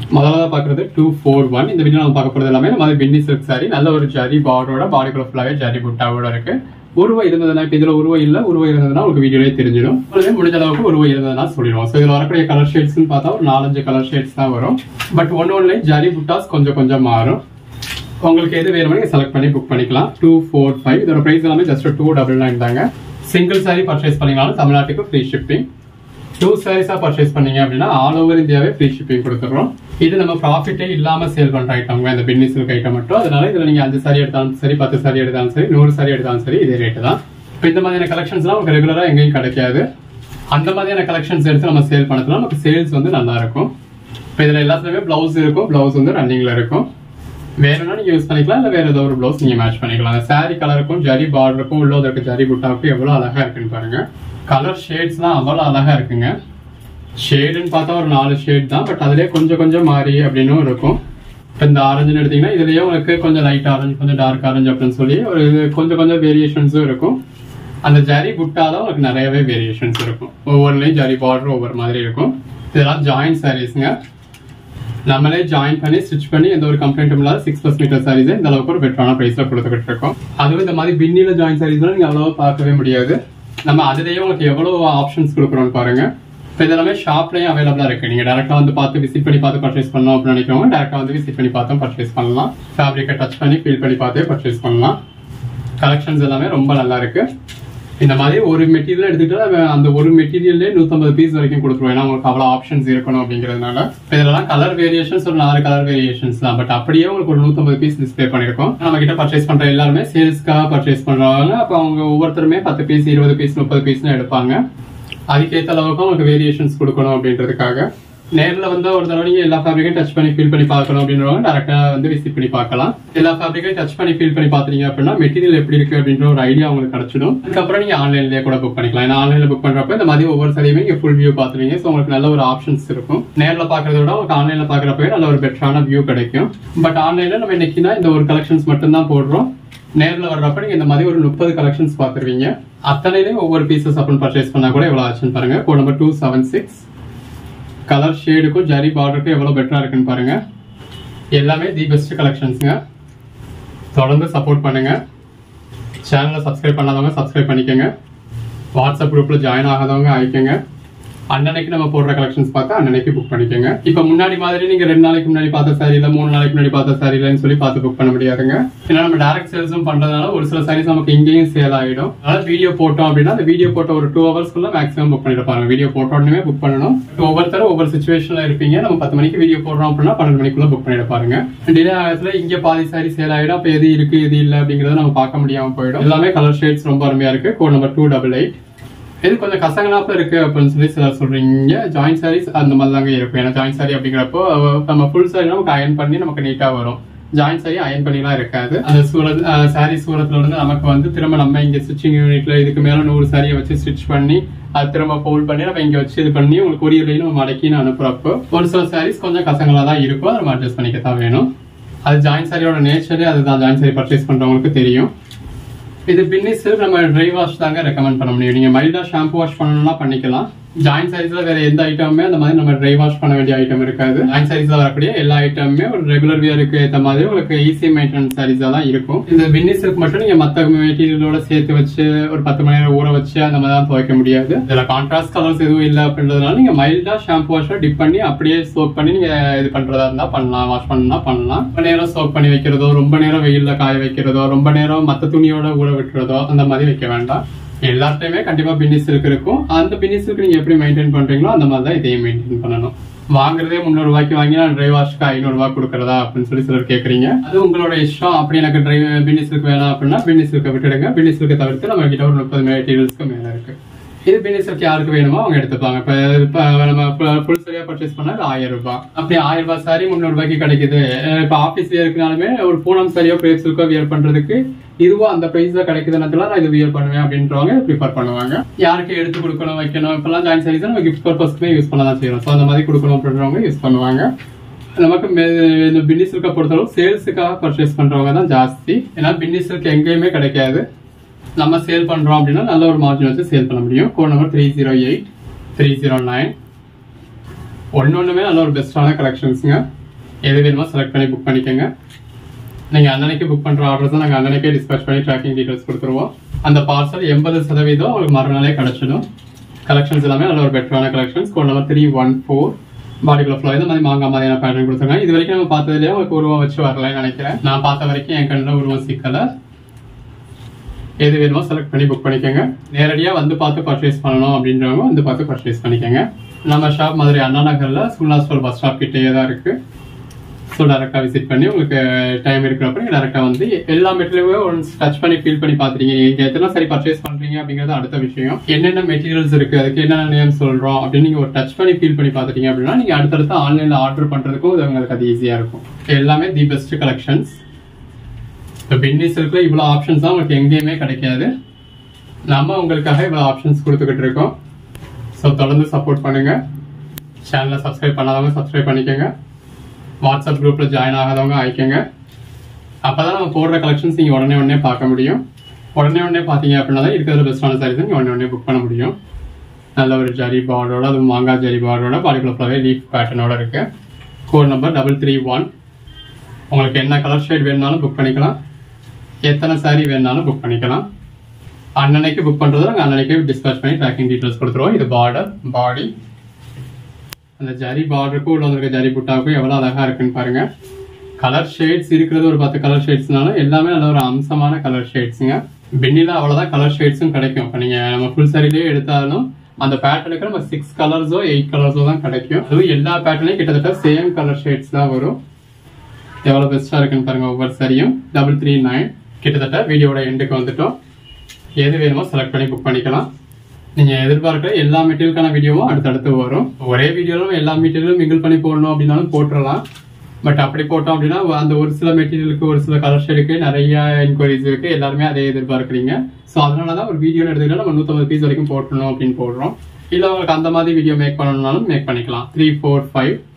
முதல்ல பாக்குறது two four one இந்த வீடியோ நம்ம பார்க்க போறது எல்லாமே நம்ம பின்னி சில்க் சாரி நல்ல ஒரு ஜரி பார்டரோட பாடி கலர் ஃபுல்லாவே ஜரி புட்டாவோட இருக்கு உருவம் இருந்ததுன்னா இப்ப இதுல உருவம் இல்ல உருவம் இருந்ததுன்னா உங்களுக்கு வீடியோலே தெரிஞ்சிடும் உங்களுக்கு முடிஞ்ச அளவுக்கு உருவம் இருந்ததுன்னா சொல்லிடுவோம் ஸோ இதுல வரக்கூடிய கலர் ஷேட்ஸ்னு பார்த்தா ஒரு நாலஞ்சு கலர் ஷேட்ஸ் தான் வரும் பட் ஒன்னு ஒன்றுலையும் ஜரி புட்டாஸ் கொஞ்சம் கொஞ்சம் மாறும் உங்களுக்கு எது வேணுமோ நீங்க செலக்ட் பண்ணி புக் பண்ணிக்கலாம் டூ ஃபோர் ஃபைவ் இதோட பிரைஸ் எல்லாமே ஜஸ்ட் டூ டபுள் நைன் தாங்க சிங்கிள் சாரி பர்ச்சேஸ் பண்ணீங்கனாலும் தமிழ்நாட்டுக்கு ஃப்ரீ ஷிப்பிங் டூ சாரீஸா பர்ச்சேஸ் பண்ணீங்க அப்படின்னா ஆல் ஓவர் இந்தியாவே ஃப்ரீ ஷிப்பிங் கொடுத்துறோம் இது நம்ம ப்ராஃபிட்டே இல்லாம சேல் பண்ற ஐட்டம் இந்த பின்னி சில்க் ஐட்டம் மட்டும் அதனால இதுல நீங்க அஞ்சு சாரி எடுத்தாலும் சரி பத்து சாரி எடுத்தாலும் சரி நூறு சாரி எடுத்தாலும் சரி இதே ரேட்டு தான் இப்போ இந்த மாதிரியான கலெக்ஷன்ஸ்லாம் உங்களுக்கு ரெகுலரா எங்கேயும் கிடைக்காது அந்த மாதிரியான கலெக்ஷன்ஸ் எடுத்து நம்ம சேல் பண்ணதுல நமக்கு சேல்ஸ் வந்து நல்லா இருக்கும் இப்போ இதுல எல்லாத்துலயுமே பிளவுஸ் இருக்கும் பிளவுஸ் வந்து ரன்னிங்ல இருக்கும் வேணும்னா நீங்க யூஸ் பண்ணிக்கலாம் இல்ல வேற ஏதோ ஒரு பிளவுஸ் நீங்க மேட்ச் பண்ணிக்கலாம் அந்த சாரி கலருக்கும் ஜரி பார்டருக்கும் உள்ள இருக்க ஜரி புட்டாவுக்கும் எவ்வளவு அழகா இருக்குன்னு பாருங்க கலர் ஷேட்ஸ்லாம் அவ்வளவு அழகா இருக்குங்க ஷேடுன்னு பார்த்தா ஒரு நாலு ஷேட் தான் பட் அதுலயே கொஞ்சம் கொஞ்சம் மாறி அப்படின்னும் இருக்கும் இப்போ இந்த ஆரஞ்சுன்னு எடுத்தீங்கன்னா இதுலயே உங்களுக்கு கொஞ்சம் லைட் ஆரஞ்சு கொஞ்சம் டார்க் ஆரஞ்சு அப்படின்னு சொல்லி ஒரு இது கொஞ்சம் கொஞ்சம் வேரியேஷன்ஸும் இருக்கும் அந்த ஜரி புட்டால உங்களுக்கு நிறையவே வேரியேஷன்ஸ் இருக்கும் ஒவ்வொருலையும் ஜரி பார்டர் ஒவ்வொரு மாதிரி இருக்கும் இதெல்லாம் ஜாயிண்ட் சாரீஸ்ங்க நம்மளே ஜாயின் பண்ணி ஸ்டிச் பண்ணி எந்த ஒரு கம்ப்ளைண்ட்டும் இல்லாத சிக்ஸ் பிளஸ் மீட்டர் சாரீஸ் இந்த அளவுக்கு ஒரு பெட்டரான பிரைஸ்ல கொடுத்துக்கிட்டு இருக்கோம் அதுவும் இந்த மாதிரி பின்னில ஜாயின் சாரீஸ்லாம் நீங்க அவ்வளவா பார்க்கவே முடியாது நம்ம அதுலயே உங்களுக்கு எவ்வளவு ஆப்ஷன்ஸ் கொடுக்குறோம்னு பாருங்க இப்போ இதெல்லாமே ஷாப்லயும் அவைலபிளா இருக்கு நீங்க டேரக்டா வந்து பார்த்து விசிட் பண்ணி பார்த்து பர்ச்சேஸ் பண்ணணும் அப்படின்னு நினைக்கிறவங்க டேரக்டா வந்து விசிட் பண்ணி பார்த்தும் பர்ச்சேஸ் பண்ணலாம் ஃபேப்ரிக்கை டச் பண்ணி ஃபீல் பண்ணி பார்த்தே பர்ச்சேஸ் பண்ணலாம் கலெக்ஷன்ஸ் எல்லாமே ரொம்ப நல்லா இருக்கு இந்த மாதிரி ஒரு மெட்டீரியல் எடுத்துக்கிட்டா அவன் அந்த ஒரு மெட்டீரியல்லே நூத்தம்பது பீஸ் வரைக்கும் கொடுத்துருவோம் ஏன்னா உங்களுக்கு அவ்வளவு ஆப்ஷன்ஸ் இருக்கணும் அப்படிங்கிறதுனால இப்ப இதெல்லாம் கலர் வேரியேஷன்ஸ் ஒரு நாலு கலர் வேரியேஷன்ஸ் தான் பட் அப்படியே உங்களுக்கு ஒரு நூத்தம்பது பீஸ் டிஸ்பிளே பண்ணிருக்கோம் நம்ம கிட்ட பர்ச்சேஸ் பண்ற எல்லாருமே சேல்ஸ்க்காக பர்ச்சேஸ் பண்றவங்க அப்ப அவங்க ஒவ்வொருத்தருமே பத்து பீஸ் இருபது பீஸ் முப்பது பீஸ்னு எடுப்பாங்க அதுக்கேற்ற அளவுக்கு உங்களுக்கு வேரியேஷன்ஸ் கொடுக்கணும் அப்படின்றதுக்காக நேர்ல வந்து ஒரு தடவை நீங்க எல்லா ஃபேப்ரிக்கையும் டச் பண்ணி ஃபீல் பண்ணி பார்க்கணும் அப்படின்றவங்க டேரக்டா வந்து விசிட் பண்ணி பார்க்கலாம் எல்லா ஃபேப்ரிக்கையும் டச் பண்ணி ஃபீல் பண்ணி பாத்தீங்க அப்படின்னா மெட்டீரியல் எப்படி இருக்கு அப்படின்ற ஒரு ஐடியா உங்களுக்கு கிடைச்சிடும் அதுக்கப்புறம் நீங்க ஆன்லைன்லயே கூட புக் பண்ணிக்கலாம் ஏன்னா ஆன்லைன்ல புக் பண்றப்ப இந்த மாதிரி ஒவ்வொரு சரியுமே நீங்க ஃபுல் வியூ பாத்துருவீங்க ஸோ உங்களுக்கு நல்ல ஒரு ஆப்ஷன்ஸ் இருக்கும் நேர்ல பாக்குறத விட உங்களுக்கு ஆன்லைன்ல பாக்குறப்பவே நல்ல ஒரு பெட்டரான வியூ கிடைக்கும் பட் ஆன்லைன்ல நம்ம இன்னைக்குனா இந்த ஒரு கலெக்ஷன்ஸ் மட்டும் தான் போடுறோம் நேர்ல வர்றப்ப நீங்க இந்த மாதிரி ஒரு முப்பது கலெக்ஷன்ஸ் பாத்துருவீங்க அத்தனையிலையும் ஒவ்வொரு பீசஸ் அப்படின்னு பர்ச்சேஸ் பண்ணா கூட எவ்வளவு ஆச்சுன்னு பாருங்க code number two seven six colour ஷேடுக்கும் ஜரி பார்டருக்கும் எவ்வளவு பெட்டரா இருக்குன்னு பாருங்க எல்லாமே தி பெஸ்ட் கலெக்ஷன்ஸ்ங்க தொடர்ந்து சப்போர்ட் பண்ணுங்க சேனலை சப்ஸ்கிரைப் பண்ணாதவங்க சப்ஸ்கிரைப் பண்ணிக்கோங்க வாட்ஸ்அப் குரூப்ல ஜாயின் ஆகாதவங்க ஆயிக்கோங்க அன்னன்னைக்கு நம்ம போடுற கலெக்ஷன்ஸ் பார்த்தா அன்னன்னைக்கு புக் பண்ணிக்கோங்க இப்ப முன்னாடி மாதிரி நீங்க ரெண்டு நாளைக்கு முன்னாடி பார்த்த சாரியில மூணு நாளைக்கு முன்னாடி பார்த்த சாரியிலன்னு சொல்லி பார்த்து புக் பண்ண முடியாதுங்க ஏன்னா நம்ம டேரக்ட் சேல்ஸும் பண்றதுனால ஒரு சில சாரீஸ் நமக்கு இங்கேயும் சேல் ஆயிடும் அதனால வீடியோ போட்டோம் அப்படின்னா அந்த வீடியோ போட்ட ஒரு டூ ஹவர்ஸ்க்குள்ள மேக்ஸிமம் புக் பண்ணிட்டு பாருங்க வீடியோ போட்ட உடனே புக் பண்ணணும் ஒவ்வொருத்தரும் ஒவ்வொரு சுச்சுவேஷன்ல இருப்பீங்க நம்ம பத்து மணிக்கு வீடியோ போடுறோம் அப்படின்னா பன்னெண்டு மணிக்குள்ள புக் பண்ணிட்டு பாருங்க டிலே ஆகத்துல இங்க பாதி சாரி சேல் ஆயிடும் அப்ப எது இருக்கு எது இல்ல அப்படிங்கறத நம்ம பார்க்க முடியாம போயிடும் எல்லாமே கலர் ஷேட்ஸ் ரொம்ப அருமையா இருக்கு code number two double eight இது கொஞ்சம் கசங்கலாப்ப இருக்கு அப்படின்னு சொல்லி சிலர் சொல்றீங்க ஜாயிண்ட் சாரீஸ் அந்த மாதிரி தாங்க இருக்கும் ஏன்னா ஜாயிண்ட் சாரி அப்படிங்கிறப்போ நம்ம ஃபுல் சாரி நமக்கு அயன் பண்ணி நமக்கு நீட்டா வரும் ஜாயிண்ட் சாரி அயன் பண்ணிலாம் இருக்காது அந்த சூரத் சாரி சூரத்துல இருந்து நமக்கு வந்து திரும்ப நம்ம இங்க ஸ்டிச்சிங் யூனிட்ல இதுக்கு மேல நூறு சாரியை வச்சு ஸ்டிச் பண்ணி அது திரும்ப ஃபோல்ட் பண்ணி நம்ம இங்க வச்சு இது பண்ணி உங்களுக்கு கொரியர்லையும் நம்ம மடக்கின்னு அனுப்புறப்போ ஒரு சில சாரீஸ் கொஞ்சம் கசங்களா தான் இருக்கும் அதை நம்ம அட்ஜஸ்ட் பண்ணிக்க தான் வேணும் அது ஜாயிண்ட் சாரியோட நேச்சரே அதுதான் ஜாயிண்ட் சாரி பர்ச்சேஸ் பண்றவங்களுக்கு தெரியும் இது பின்னிஸ் நம்ம ட்ரை வாஷ் தாங்க ரெக்கமெண்ட் பண்ண முடியும் நீங்க மைல்டா ஷாம்பு வாஷ் பண்ணணும்னா பண்ணிக்கலாம் ஜாயிண்ட் சாரீஸ்ல வேற எந்த ஐட்டமுமே அந்த மாதிரி நம்ம ட்ரை வாஷ் பண்ண வேண்டிய ஐட்டம் இருக்காது ஜாயிண்ட் சாரீஸ்ல வரக்கூடிய எல்லா ஐட்டமுமே ஒரு ரெகுலர் வியருக்கு ஏற்ற மாதிரி உங்களுக்கு ஈஸி மெயின்டெனன்ஸ் சாரீஸா தான் இருக்கும் இந்த பின்னிஸுக்கு மட்டும் நீங்க மத்த மெட்டீரியலோட சேர்த்து வச்சு ஒரு பத்து மணி நேரம் ஊற வச்சு அந்த மாதிரி தான் துவைக்க முடியாது இதுல கான்ட்ராஸ்ட் கலர்ஸ் எதுவும் இல்லை அப்படின்றதுனால நீங்க மைல்டா ஷாம்பு வாஷ் டிப் பண்ணி அப்படியே சோப் பண்ணி நீங்க இது பண்றதா இருந்தா பண்ணலாம் வாஷ் பண்ணா பண்ணலாம் ரொம்ப நேரம் சோப் பண்ணி வைக்கிறதோ ரொம்ப நேரம் வெயில்ல காய வைக்கிறதோ ரொம்ப நேரம் மத்த துணியோட ஊற விட்டுறதோ அந்த மாதிரி வைக்க வேண்டாம் எல்லாத்தையுமே கண்டிப்பா பின்னி சில்க் இருக்கும் அந்த பின்னி சில்க் நீங்க எப்படி மெயின்டைன் பண்றீங்களோ அந்த மாதிரி தான் இதையும் மெயின்டைன் பண்ணணும் வாங்குறதே முந்நூறு ரூபாய்க்கு வாங்கி நான் ட்ரை வாஷ்க்கு ஐநூறு ரூபாய் கொடுக்கறதா அப்படின்னு சொல்லி சிலர் கேக்குறீங்க அது உங்களோட இஷ்டம் அப்படி எனக்கு ட்ரை பின்னி சில்க் வேணாம் அப்படின்னா பின்னி சில்கை விட்டுடுங்க பின்னி சில்கை தவிர்த்து நம்ம கிட்ட ஒரு முப்பது மெட்டீரியல்ஸ்க்கு மேல இருக்கு இது பின்னி சில்க் யாருக்கு வேணுமோ அவங்க எடுத்துப்பாங்க இப்ப இப்ப நம்ம ஃபுல் சரியா பர்ச்சேஸ் பண்ணா அது ஆயிரம் ரூபாய் அப்படி ஆயிரம் ரூபாய் சாரி முந்நூறு ரூபாய்க்கு கிடைக்குது அஹ் இப்ப ஆபீஸ் வியருக்குனாலுமே ஒரு பூனம் சாரியோ பிரேப் சில்கோ வியர் பண்றதுக்கு இதுவோ அந்த பிரைஸ்ல கிடைக்குதுனால நான் இது வியர் பண்ணுவேன் அப்படின்றவங்க ப்ரிஃபர் பண்ணுவாங்க யாருக்கு எடுத்து கொடுக்கணும் வைக்கணும் இப்பெல்லாம் ஜாயின் சாரீஸ் நம்ம கிஃப்ட் பர்பஸ்க்குமே யூஸ் பண்ண தான் செய்யறோம் ஸோ அந்த மாதிரி கொடுக்கணும் அப்படின்றவங்க யூஸ் பண்ணுவாங்க நமக்கு மே- இந்த பின்னி சில்கை பொறுத்தளவு சேல்ஸுக்காக பர்ச்சேஸ் பண்றவங்க தான் ஜாஸ்தி ஏன்னா பின்னி சில்க் எங்கேயுமே கிடைக்காது நம்ம சேல் பண்றோம் அப்படின்னா நல்ல ஒரு மார்ஜின் வச்சு சேல் பண்ண முடியும் code number three zero eight three zero nine ஒன்னொன்னுமே நல்ல ஒரு பெஸ்டான கலெக்ஷன்ஸுங்க எது வேணுமோ செலக்ட் பண்ணி புக் பண்ணிக்கோங்க நீங்கள் அன்னன்னைக்கு புக் பண்ணுற ஆர்டர்ஸ் தான் நாங்கள் அன்னன்னைக்கே டிஸ்பேச் பண்ணி ட்ராக்கிங் டீட்டெயில்ஸ் கொடுத்துருவோம் அந்த பார்சல் எண்பது சதவீதம் உங்களுக்கு மறுநாளே கிடச்சிடும் கலெக்ஷன்ஸ் எல்லாமே நல்ல ஒரு பெட்டரான collections code number three one four பாடிக்குள்ள ஃப்ளோ இந்த மாதிரி மாங்காய் மாதிரியான பேட்டர்ன் கொடுத்துருக்காங்க இது வரைக்கும் நம்ம பார்த்ததுலேயே உங்களுக்கு உருவம் வச்சு வரலன்னு நினைக்கிறேன் நான் பார்த்த வரைக்கும் என் கண்ணில் உருவம் சிக்கலை எது வேணுமோ செலக்ட் பண்ணி புக் பண்ணிக்கோங்க நேரடியாக வந்து பார்த்து பர்ச்சேஸ் பண்ணணும் அப்படின்றவங்க வந்து பார்த்து பர்ச்சேஸ் பண்ணிக்கோங்க நம்ம ஷாப் மாதிரி அண்ணா நகரில் சுல்லா ஸ்டோர் பஸ் ஸ்டாப் கிட்டேயே தான் இருக்குது ஸோ டேரெக்டாக விசிட் பண்ணி உங்களுக்கு டைம் இருக்கிறப்ப நீங்கள் டேரெக்டாக வந்து எல்லா மெட்டீரியலுமே ஒன்ஸ் டச் பண்ணி ஃபீல் பண்ணி பார்த்துட்டீங்க நீங்கள் எத்தனை சரி பர்ச்சேஸ் பண்ணுறீங்க அப்படிங்கிறது அடுத்த விஷயம் என்னென்ன மெட்டீரியல்ஸ் இருக்குது அதுக்கு என்னென்ன நேம் சொல்கிறோம் அப்படின்னு நீங்கள் ஒரு டச் பண்ணி ஃபீல் பண்ணி பார்த்துட்டீங்க அப்படின்னா நீங்கள் அடுத்தடுத்து ஆன்லைனில் ஆர்டர் பண்ணுறதுக்கும் இது உங்களுக்கு அது ஈஸியாக இருக்கும் எல்லாமே தி பெஸ்ட் கலெக்ஷன்ஸ் இப்போ பின்னி சில்கில் இவ்வளோ ஆப்ஷன்ஸ் தான் உங்களுக்கு எங்கேயுமே கிடைக்காது நம்ம உங்களுக்காக இவ்வளோ ஆப்ஷன்ஸ் கொடுத்துக்கிட்டு இருக்கோம் ஸோ தொடர்ந்து சப்போர்ட் பண்ணுங்க சேனலை சப்ஸ்கிரைப் பண்ணாதவங்க சப்ஸ்கிரைப் பண்ணிக்கோங்க வாட்ஸ்அப் குரூப்பில் ஜாயின் ஆகாதவங்க ஆயிக்கோங்க அப்போ தான் நம்ம போடுற கலெக்ஷன்ஸ் நீங்கள் உடனே உடனே பார்க்க முடியும் உடனே உடனே பார்த்தீங்க அப்படின்னா தான் இருக்கிற பெஸ்ட்டான சாரீஸ் நீங்கள் உடனே உடனே புக் பண்ண முடியும் நல்ல ஒரு ஜரி பார்டரோட அது மாங்காய் ஜரி பார்டரோட பாடிக்குள்ள ஃபுல்லாகவே லீஃப் பேட்டர்னோட இருக்கு code number double three one உங்களுக்கு என்ன கலர் ஷேட் வேணுனாலும் புக் பண்ணிக்கலாம் எத்தனை சாரீ வேணுனாலும் புக் பண்ணிக்கலாம் அன்னன்னைக்கு புக் பண்ணுறது நாங்கள் அன்னன்னைக்கு டிஸ்பேச் பண்ணி ட்ராக்கிங் டீட்டெயில்ஸ் கொடுத்துருவோம் இது பார்டர் பாடி அந்த ஜரி பார்டருக்கும் உள்ள வந்திருக்க ஜரி புட்டாவுக்கும் எவ்வளோ அழகா இருக்குன்னு பாருங்க கலர் ஷேட்ஸ் இருக்கிறது ஒரு பத்து கலர் ஷேட்ஸ்னால எல்லாமே நல்ல ஒரு அம்சமான கலர் ஷேட்ஸுங்க பெண்ணில அவ்வளோதான் கலர் ஷேட்ஸும் கிடைக்கும் இப்போ நீங்கள் நம்ம ஃபுல் சாரிலேயே எடுத்தாலும் அந்த பேட்டர்னுக்கு நம்ம சிக்ஸ் கலர்ஸோ எயிட் கலர்ஸோ தான் கிடைக்கும் அதுவும் எல்லா பேட்டர்னையும் கிட்டத்தட்ட சேம் கலர் ஷேட்ஸ் தான் வரும் எவ்வளோ பெஸ்ட்டாக இருக்குன்னு பாருங்க ஒவ்வொரு சரியும் டபுள் த்ரீ நைன் கிட்டத்தட்ட வீடியோட எண்டுக்கு வந்துட்டோம் எது வேணுமோ செலக்ட் பண்ணி புக் பண்ணிக்கலாம் நீங்க எதிர்பார்க்குற எல்லா மெட்டீரியலுக்கான வீடியோவும் அடுத்தடுத்து வரும் ஒரே வீடியோலும் எல்லா மெட்டீரியலும் மிங்கிள் பண்ணி போடணும் அப்படின்னாலும் போட்டுடலாம் பட் அப்படி போட்டோம் அப்படின்னா அந்த ஒரு சில மெட்டீரியலுக்கு ஒரு சில கலர் ஷேடுக்கு நிறைய என்கொயரிஸ் இருக்கு எல்லாருமே அதே எதிர்பார்க்குறீங்க ஸோ அதனால தான் ஒரு வீடியோன்னு எடுத்துக்கிட்டா நம்ம நூற்றம்பது பீஸ் வரைக்கும் போட்டணும் அப்படின்னு போடுறோம் இல்லை உங்களுக்கு அந்த மாதிரி வீடியோ மேக் பண்ணணும்னாலும் மேக் பண்ணிக்கலாம் த்ரீ ஃபோர் ஃபைவ்